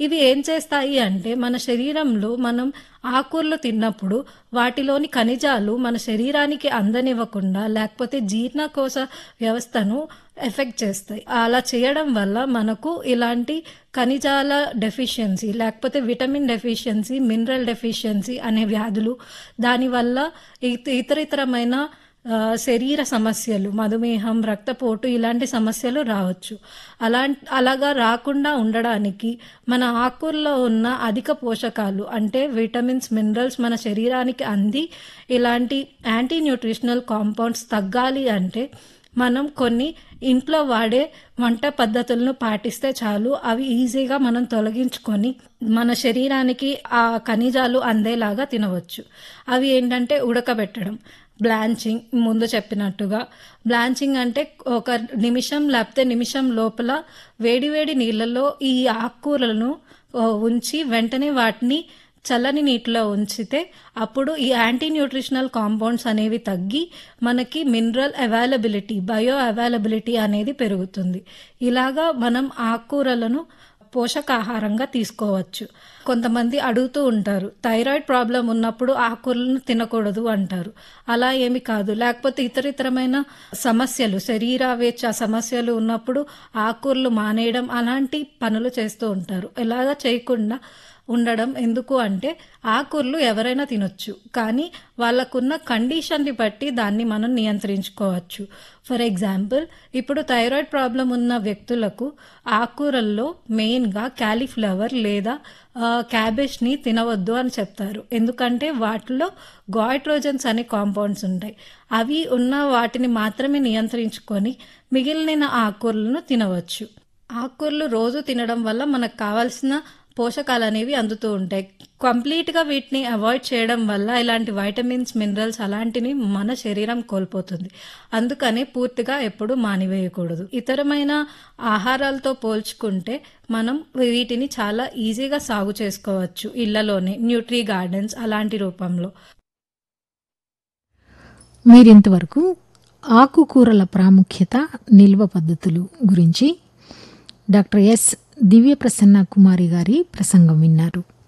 ఇవి ఏం చేస్తాయి అంటే మన శరీరంలో మనం ఆకుకూరలు తిన్నప్పుడు వాటిలోని ఖనిజాలు మన శరీరానికి అందనివ్వకుండా లేకపోతే జీర్ణకోశ వ్యవస్థను ఎఫెక్ట్ చేస్తాయి అలా చేయడం వల్ల మనకు ఇలాంటి ఖనిజాల డెఫిషియన్సీ లేకపోతే విటమిన్ డెఫిషియన్సీ మినరల్ డెఫిషియన్సీ అనే వ్యాధులు దానివల్ల ఇత- ఇతరితరమైన ఆ, శరీర సమస్యలు మధుమేహం రక్తపోటు ఇలాంటి సమస్యలు రావచ్చు అలా అలాగా రాకుండా ఉండడానికి మన ఆకుల్లో ఉన్న అధిక పోషకాలు అంటే విటమిన్స్ మినరల్స్ మన శరీరానికి అంది ఇలాంటి యాంటీ న్యూట్రిషనల్ కాంపౌండ్స్ తగ్గాలి అంటే మనం కొన్ని ఇంట్లో వాడే వంట పద్ధతులను పాటిస్తే చాలు అవి ఈజీగా మనం తొలగించుకొని మన శరీరానికి ఆ ఖనిజాలు అందేలాగా తినవచ్చు అవి ఏంటంటే ఉడకబెట్టడం బ్లాంచింగ్ ముందు చెప్పినట్టుగా బ్లాంచింగ్ అంటే ఒక నిమిషం లేకపోతే నిమిషం లోపల వేడివేడి నీళ్ళలో ఈ ఆకుకూరలను ఆ, ఉంచి వెంటనే వాటిని చల్లని నీటిలో ఉంచితే అప్పుడు ఈ యాంటీ న్యూట్రిషనల్ కాంపౌండ్స్ అనేవి తగ్గి మనకి మినరల్ అవైలబిలిటీ బయో అవైలబిలిటీ అనేది పెరుగుతుంది ఇలాగా మనం ఆకుకూరలను పోషకాహారంగా తీసుకోవచ్చు కొంతమంది అడుగుతూ ఉంటారు థైరాయిడ్ ప్రాబ్లం ఉన్నప్పుడు ఆకుకూరలను తినకూడదు అంటారు అలా ఏమి కాదు లేకపోతే ఇతరితరమైన సమస్యలు శరీరావేచ్ఛ సమస్యలు ఉన్నప్పుడు ఆకుకూరలు మానేయడం అలాంటి పనులు చేస్తూ ఉంటారు ఇలాగా చేయకుండా ఉండడం ఎందుకు అంటే ఆకుకూరలు ఎవరైనా తినొచ్చు కానీ వాళ్ళకున్న కండిషన్ని బట్టి దాన్ని మనం నియంత్రించుకోవచ్చు ఫర్ ఎగ్జాంపుల్ ఇప్పుడు థైరాయిడ్ ప్రాబ్లం ఉన్న వ్యక్తులకు ఆకుకూరల్లో మెయిన్గా క్యాలీఫ్లవర్ లేదా ఆ, క్యాబేజ్ని తినవద్దు అని చెప్తారు ఎందుకంటే వాటిలో గాయిట్రోజన్స్ అనే కాంపౌండ్స్ ఉంటాయి అవి ఉన్న వాటిని మాత్రమే నియంత్రించుకొని మిగిలిన ఆకుకూరలను తినవచ్చు ఆకుకూరలు రోజు తినడం వల్ల మనకు కావాల్సిన పోషకాలు అనేవి అందుతూ ఉంటాయి కంప్లీట్గా వీటిని అవాయిడ్ చేయడం వల్ల ఇలాంటి వైటమిన్స్ మినరల్స్ అలాంటివి మన శరీరం కోల్పోతుంది అందుకనే పూర్తిగా ఎప్పుడు మానివేయకూడదు ఇతరమైన ఆహారాలతో పోల్చుకుంటే మనం వీటిని చాలా ఈజీగా సాగు చేసుకోవచ్చు ఇళ్లలోనే న్యూట్రీ గార్డెన్స్ అలాంటి రూపంలో మీరింతవరకు ఆకుకూరల ప్రాముఖ్యత నిల్వ పద్ధతులు గురించి డాక్టర్ ఎస్ దివ్యప్రసన్న కుమారి గారి ప్రసంగం విన్నారు